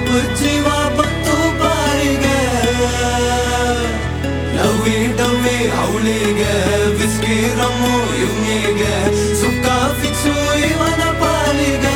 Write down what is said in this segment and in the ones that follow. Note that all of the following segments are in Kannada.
ಜೀವ ಬಂತು ಬಾರಿಗೆ ಲವ್ವಿ ಡವ್ವಿ ಅವಳಿಗೆ ವಿಸ್ಕಿ ರಮ್ಮು ಇವನಿಗೆ ಸುಕ್ಕ ಫಿಕ್ಸು ಇವನ ಪಾಲಿಗೆ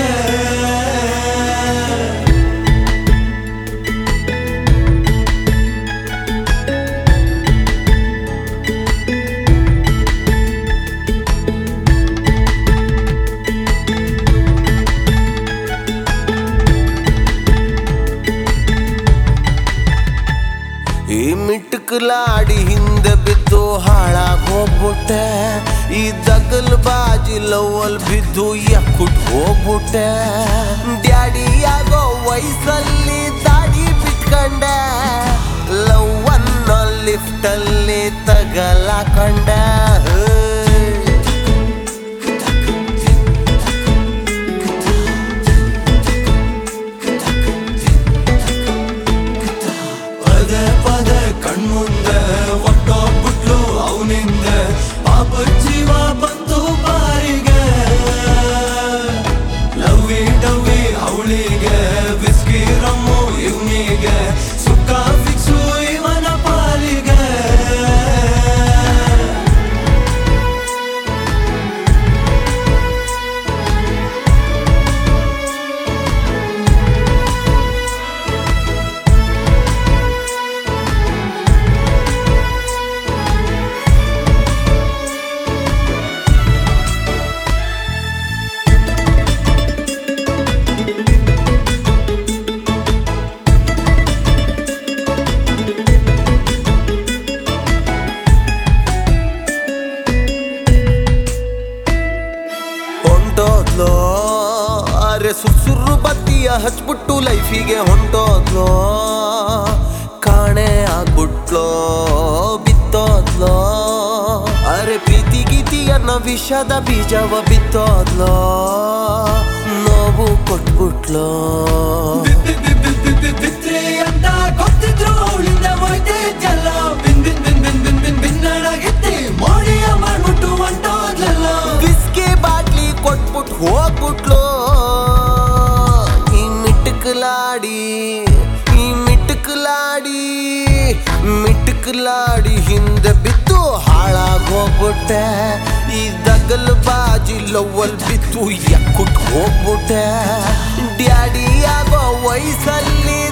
ಈ ಮಿಟ್ಕಲಾಡಿ ಹಿಂದೆ ಬಿದ್ದು ಹಾಳಾಗ್ ಹೋಗ್ಬಿಟ್ಟೆ ಈ ದಗಲ್ ಬಾಜಿ ಲವಲ್ ಬಿದ್ದು ಯಕ್ಕುಟ್ ಹೋಗ್ಬಿಟ್ಟೆ ಡ್ಯಾಡಿ ಆಗೋ ವಯಸ್ಸಲ್ಲಿ ದಾಡಿ ಬಿಟ್ಕಂಡೆ ಲವ್ ಅನ್ನೋ ಲಿಫ್ಟಲ್ಲಿ ತಗಲಾಕೊಂಡೆ ಪದೇ ಪದೇ ಕಣ್ಮುಂದೆ ಒಟ್ಟೋಗ್ಬಿಟ್ಲು ಅವನಿಂದ ಪಾಪ ಜೀವ ಬಂತು ಬಾರಿಗೆ ಲವ್ವಿ ಡವ್ವಿ ಅವಳಿಗೆ ವಿಸ್ಕಿ ರಮ್ಮು ಇವನಿಗೆ ಸುಕ್ಕ ಫಿಕ್ಸು ಇವನ ಪಾಲಿಗೆ ಹೊಂಟೋದ್ಲೋ ಅರೆ ಸುರ್ಸುರ್ರು ಬತ್ತಿಯ ಹಚ್ಬಿಟ್ಟು ಲೈಫಿಗೆ ಹೊಂಟೋದ್ಲೋ ಕಾಣೆ ಆಗ್ಬಿಟ್ಲೋ ಬಿತ್ತೋದ್ಲೋ ಅರೆ ಪ್ರೀತಿ ಗೀತಿ ಅನ್ನೋ ವಿಷದ ಬೀಜವ ಬಿತ್ತೋದ್ಲೋ ನೋವು ಕೊಟ್ಬಿಟ್ಲೋ ಬಿತ್ರಿ ಅಂತ ಗೊತ್ತಿದ್ರು ಅವಳಿಂದ ಹೋಯ್ತಿದ್ದಲ್ಲ ಬಿನ್ ಬಿನ್ ಬಿನ್ ಬಿನ್ ಬಿನ್ ಬಿನ್ ಬಿನ್ನಡಾಗಿತ್ತಿ ಮೋಡಿಯ ಮಾಡ್ಬಿಟ್ಟು ಹೊಂಟೋದ್ಲಲ್ಲ ಬಿಸ್ಕೆ ಬಾಟ್ಲಿ ಕೊಟ್ಬಿಟ್ಟು ಹೋಗ್ಬಿಟ್ಲು ಈ ಮಿಟ್ಕಲಾಡಿ ಈ ಮಿಟ್ಕಲಾಡಿ ಮಿಟ್ಕಲಾಡಿ ಹಿಂದೆ ಬಿದ್ದು ಹಾಳಾಗ್ ಹೋಗ್ಬಿಟ್ಟೆ ಈ ದಗಲ್ ಬಾಜಿ ಲವ್ವಲ್ ಬಿತ್ತು ಯಕ್ಕುಟ್ ಹೋಗ್ಬಿಟ್ಟೆ ಡ್ಯಾಡಿ ಆಗೋ ವಯಸ್ಸಲ್ಲಿ